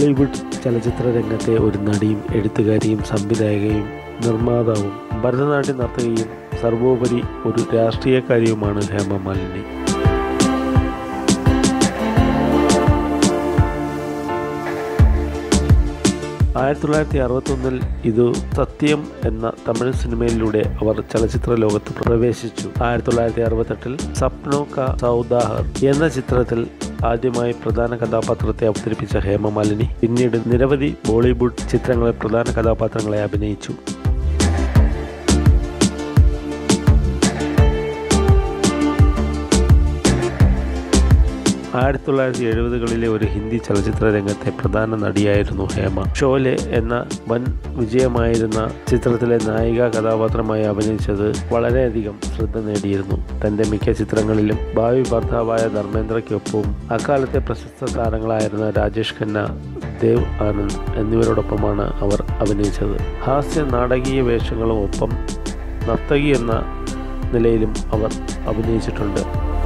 ബോളിവുഡ് ചലച്ചിത്ര രംഗത്തെ ഒരു നടിയും എഴുത്തുകാരിയും സംവിധായകയും നിർമ്മാതാവും ഭരതനാട്യ നർത്തകിയും സർവോപരി ഒരു രാഷ്ട്രീയക്കാരിയുമാണ് ഹേമ മാലിനി ആയിരത്തി തൊള്ളായിരത്തി അറുപത്തൊന്നിൽ ഇത് സത്യം എന്ന തമിഴ് സിനിമയിലൂടെ അവർ ചലച്ചിത്ര ലോകത്ത് പ്രവേശിച്ചു ആയിരത്തി തൊള്ളായിരത്തി അറുപത്തെട്ടിൽ സപ്നോ ക സൗദാഹർ എന്ന ചിത്രത്തിൽ ആദ്യമായി പ്രധാന കഥാപാത്രത്തെ അവതരിപ്പിച്ച ഹേമമാലിനി പിന്നീട് നിരവധി ബോളിവുഡ് ചിത്രങ്ങളിൽ പ്രധാന കഥാപാത്രങ്ങളെ അഭിനയിച്ചു ആയിരത്തി തൊള്ളായിരത്തി എഴുപതുകളിലെ ഒരു ഹിന്ദി ചലച്ചിത്ര രംഗത്തെ പ്രധാന നടിയായിരുന്നു ഹേമ ഷോലെ എന്ന വൻ വിജയമായിരുന്ന ചിത്രത്തിലെ നായിക കഥാപാത്രമായി അഭിനയിച്ചത് വളരെയധികം ശ്രദ്ധ നേടിയിരുന്നു തൻ്റെ മിക്ക ചിത്രങ്ങളിലും ഭാവി ഭർത്താവായ ധർമ്മേന്ദ്രയ്ക്കൊപ്പവും അക്കാലത്തെ പ്രശസ്ത താരങ്ങളായിരുന്ന രാജേഷ് ഖന്ന ദേവ് ആനന്ദ് എന്നിവരോടൊപ്പമാണ് അവർ അഭിനയിച്ചത് ഹാസ്യ നാടകീയ വേഷങ്ങളും ഒപ്പം നർത്തകി എന്ന നിലയിലും അവർ അഭിനയിച്ചിട്ടുണ്ട്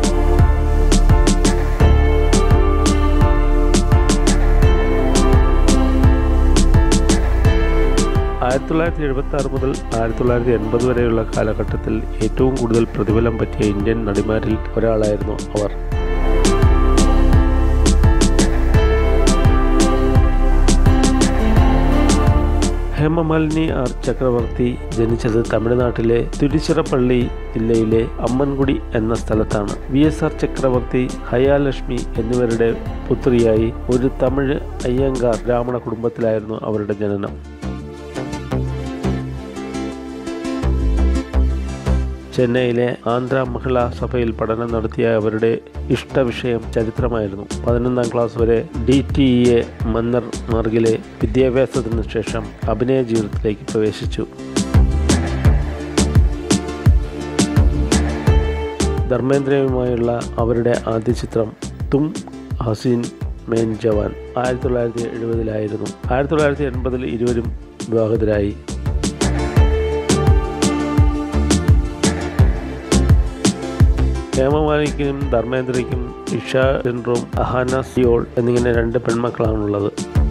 ആയിരത്തി തൊള്ളായിരത്തി എഴുപത്തി ആറ് മുതൽ ആയിരത്തി തൊള്ളായിരത്തി എൺപത് വരെയുള്ള കാലഘട്ടത്തിൽ ഏറ്റവും കൂടുതൽ പ്രതിഫലം പറ്റിയ ഇന്ത്യൻ നടിമാരിൽ ഒരാളായിരുന്നു അവർ ഹേമമാലിനി ആർ ചക്രവർത്തി ജനിച്ചത് തമിഴ്നാട്ടിലെ തിരുച്ചിറപ്പള്ളി ജില്ലയിലെ അമ്മൻകുടി എന്ന സ്ഥലത്താണ് വി എസ് ആർ ചക്രവർത്തി ഹയാലക്ഷ്മി എന്നിവരുടെ പുത്രിയായി ഒരു തമിഴ് അയ്യങ്കാർ ബ്രാഹ്മണ കുടുംബത്തിലായിരുന്നു അവരുടെ ജനനം ചെന്നൈയിലെ ആന്ധ്ര മഹിളാ സഭയിൽ പഠനം നടത്തിയ അവരുടെ ഇഷ്ടവിഷയം ചരിത്രമായിരുന്നു പതിനൊന്നാം ക്ലാസ് വരെ ഡി ടി ഇ എ മന്നർ മാർഗിലെ വിദ്യാഭ്യാസത്തിന് ശേഷം അഭിനയ ജീവിതത്തിലേക്ക് പ്രവേശിച്ചു ധർമ്മേന്ദ്രയുമായുള്ള അവരുടെ ആദ്യ ചിത്രം തും ഹസീൻ മേൻ ജവാൻ ആയിരത്തി തൊള്ളായിരത്തി എഴുപതിലായിരുന്നു ആയിരത്തി തൊള്ളായിരത്തി എൺപതിൽ ഇരുവരും വിവാഹിതരായി ഹേമമാലിക്കും ധർമ്മേന്ദ്രയ്ക്കും ഇഷ സിൻഡ്രോം അഹാന സിയോൾ എന്നിങ്ങനെ രണ്ട് പെൺമക്കളാണുള്ളത്